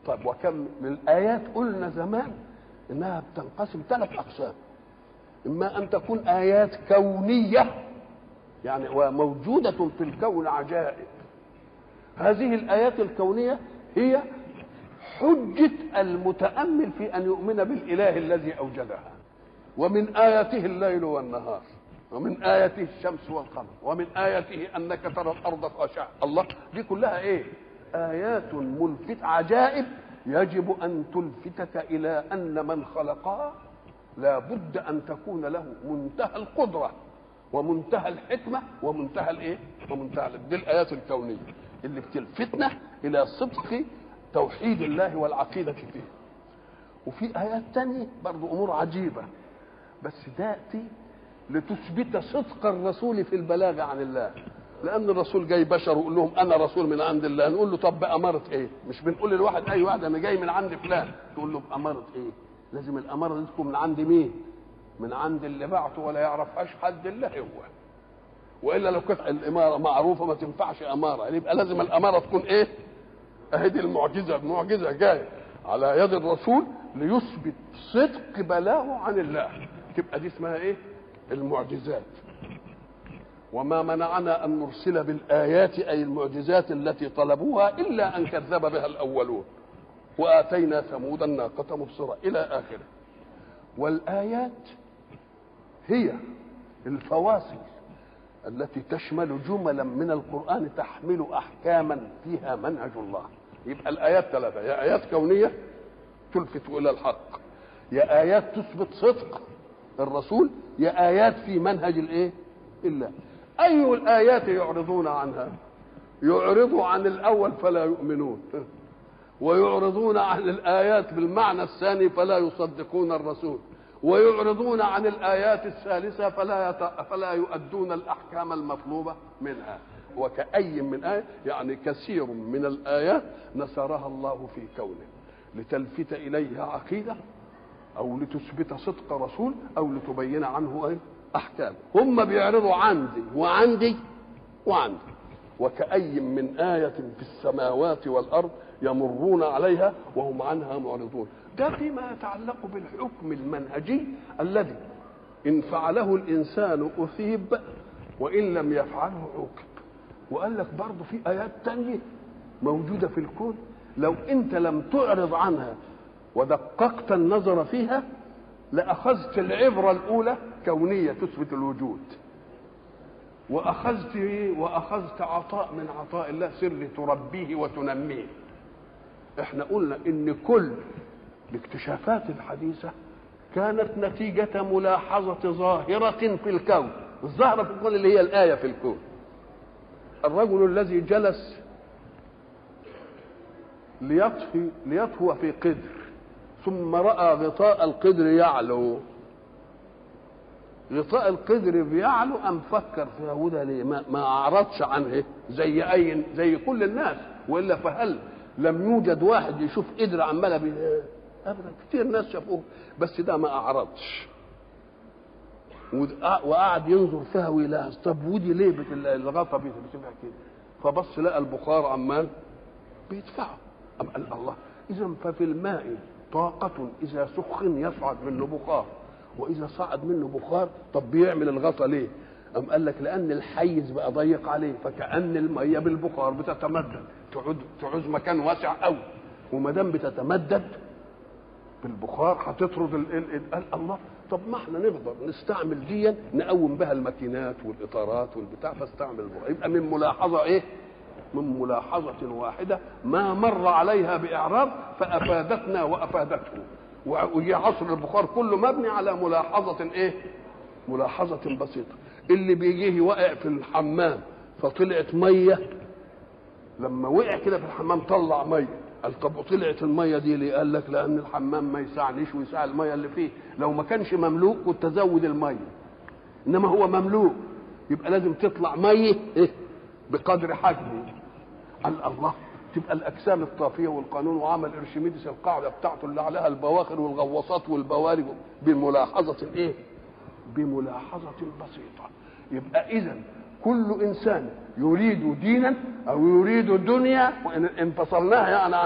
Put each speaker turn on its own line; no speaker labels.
طيب وكم من الآيات قلنا زمان إنها بتنقسم ثلاث أقسام إما أن تكون آيات كونية يعني وموجودة في الكون عجائب هذه الآيات الكونية هي حجة المتأمل في أن يؤمن بالإله الذي أوجدها ومن آياته الليل والنهار ومن آياته الشمس والقمر ومن آياته أنك ترى الأرض خاشعة الله دي كلها إيه آيات ملفت عجائب يجب أن تلفتك إلى أن من خلقها لا بد أن تكون له منتهى القدرة ومنتهى الحكمة ومنتهى الإيه ومنتهى دي الآيات الكونية اللي بتلفتنا إلى صدق توحيد الله والعقيدة فيه وفي آيات تانية برضو أمور عجيبة بس تأتي لتثبت صدق الرسول في البلاغ عن الله لأن الرسول جاي بشر ويقول لهم أنا رسول من عند الله نقول له طب بأمارة إيه مش بنقول للواحد أي واحد أنا جاي من عند فلان تقول له بأمارة إيه لازم الأمارة دي تكون من عند مين من عند اللي بعته ولا يعرفهاش حد إلا هو والا لو كانت الاماره معروفه ما تنفعش اماره يبقى لازم الاماره تكون ايه؟ اهي دي المعجزه المعجزه جايه على يد الرسول ليثبت صدق بلاغه عن الله تبقى دي اسمها ايه؟ المعجزات وما منعنا ان نرسل بالايات اي المعجزات التي طلبوها الا ان كذب بها الاولون واتينا ثمود الناقه مبصره الى اخره والايات هي الفواصل التي تشمل جملا من القرآن تحمل أحكاما فيها منهج الله يبقى الآيات ثلاثة يا آيات كونية تلفت إلى الحق يا آيات تثبت صدق الرسول يا آيات في منهج الإيه؟ إلا أي الآيات يعرضون عنها يعرضوا عن الأول فلا يؤمنون ويعرضون عن الآيات بالمعنى الثاني فلا يصدقون الرسول ويعرضون عن الآيات الثالثة فلا يت... فلا يؤدون الأحكام المطلوبة منها وكأي من آية يعني كثير من الآيات نصرها الله في كونه لتلفت إليها عقيدة أو لتثبت صدق رسول أو لتبين عنه أي أحكام هم بيعرضوا عندي وعندي وعندي وكأي من آية في السماوات والأرض يمرون عليها وهم عنها معرضون ده فيما يتعلق بالحكم المنهجي الذي إن فعله الإنسان أثيب وإن لم يفعله عوقب وقال لك برضه في آيات تانية موجودة في الكون لو أنت لم تعرض عنها ودققت النظر فيها لأخذت العبرة الأولى كونية تثبت الوجود وأخذت وأخذت عطاء من عطاء الله سر تربيه وتنميه احنا قلنا ان كل الاكتشافات الحديثة كانت نتيجة ملاحظة ظاهرة في الكون الظاهرة في الكون اللي هي الآية في الكون الرجل الذي جلس ليطفي ليطهو في قدر ثم رأى غطاء القدر يعلو غطاء القدر بيعلو أم فكر في هدى ليه ما, ما أعرضش عنه زي أي زي كل الناس وإلا فهل لم يوجد واحد يشوف قدر عماله بي... ابدا كتير ناس شافوه بس ده ما اعرضش وقعد ينظر فيها ويلاحظ طب ودي ليه بت... الغطا بتبقى كده فبص لقى البخار عمال بيدفعه أم قال الله اذا ففي الماء طاقة إذا سخن يصعد منه بخار وإذا صعد منه بخار طب بيعمل الغطا ليه؟ أم قال لك لأن الحيز بقى ضيق عليه فكأن المية بالبخار بتتمدد تعود تعوز مكان واسع قوي وما دام بتتمدد بالبخار هتطرد ال ال قال الله طب ما احنا نقدر نستعمل دي نقوم بها الماكينات والاطارات والبتاع فاستعمل البخار يبقى من ملاحظه ايه؟ من ملاحظة واحدة ما مر عليها بإعراب فأفادتنا وأفادته وجي عصر البخار كله مبني على ملاحظة إيه؟ ملاحظة بسيطة اللي بيجيه واقع في الحمام فطلعت مية لما وقع كده في الحمام طلع ميه قال طب وطلعت الميه دي ليه؟ قال لك لان الحمام ما يسعنيش ويسع الميه اللي فيه لو ما كانش مملوء كنت ازود الميه انما هو مملوء يبقى لازم تطلع ميه إيه؟ بقدر حجمه قال الله تبقى الاجسام الطافيه والقانون وعمل ارشميدس القاعده بتاعته اللي عليها البواخر والغواصات والبوارج بملاحظه ايه؟ بملاحظه بسيطه يبقى اذا كل انسان يريد دينا او يريد دنيا وان انفصلناها يعني